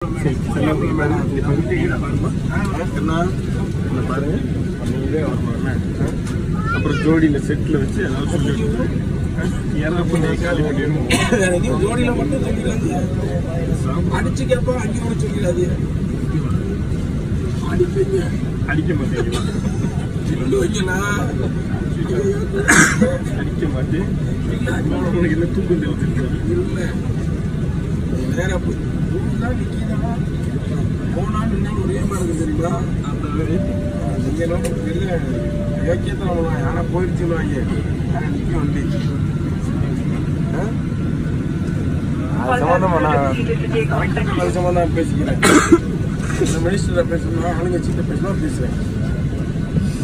என்ன பாருங்க நீங்களே வரணும் அப்புறம் ஜோடியில செட்ல வச்சு ஏதாவது சொல்லி இறப்பு காலி பண்ணிடணும் நீ ஜோடியில மட்டும் சொல்லிடாது அடிச்சு கேட்போம் அங்கே கூட சொல்லிடாது அடிப்பீங்க அடிக்க மாட்டேங்க சொல்லி வைக்கலாம் அடிக்க மாட்டேன் உனக்கு என்ன தூக்கம் தெரிஞ்சிருக்காது இல்லை வேற போய் தான் நிற்கிறதா போனால் நின்னால் ஒரே மாதிரி இருக்கு தெரியுமா அந்த மாதிரி நீங்க என்ன பெரிய யோக்கியத்தை நம்ம யாரா போயிடுச்சுன்னு வாங்க யாரா நிற்க வண்டி ஆ? அது சம்மந்தமா நான் கலெக்டர் அது சம்மந்தம் நான் பேசிக்கிறேன் இந்த மினிஸ்டரை பேசணும் ஆளுங்கட்சிகிட்ட பேசணும் பேசுகிறேன்